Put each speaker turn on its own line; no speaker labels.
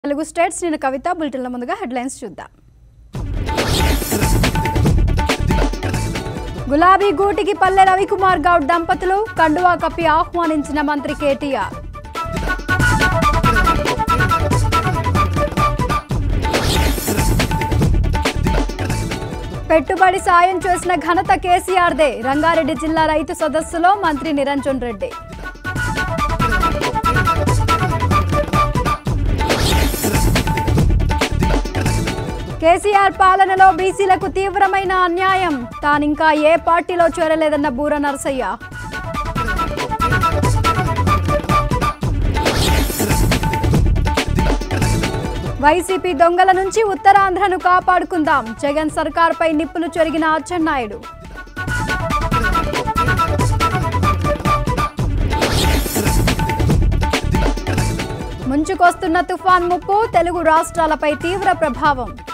Telugu states నేను కవిత బులెటిన్ల ముందుగా headlines చూద్దాం గులాబీ గూటికి పల్లె రవికుమార్ గౌడ్ దంపతులు కండువా కప్పి ఆహ్వానించిన మంత్రి కేటీఆర్ పెట్టుబడి సాయం చేసిన ఘనత కేసీఆర్దే రంగారెడ్డి జిల్లా రైతు సదస్సులో మంత్రి నిరంజన్ రెడ్డి కేసీఆర్ పాలనలో బీసీలకు తీవ్రమైన అన్యాయం తానింకా ఏ పార్టీలో చేరలేదన్న బూర నరసయ్య వైసీపీ దొంగల నుంచి ఉత్తరాంధ్రను కాపాడుకుందాం జగన్ సర్కార్పై నిప్పులు చెరిగిన అచ్చెన్నాయుడు ముంచుకొస్తున్న తుఫాన్ ముప్పు తెలుగు రాష్ట్రాలపై తీవ్ర ప్రభావం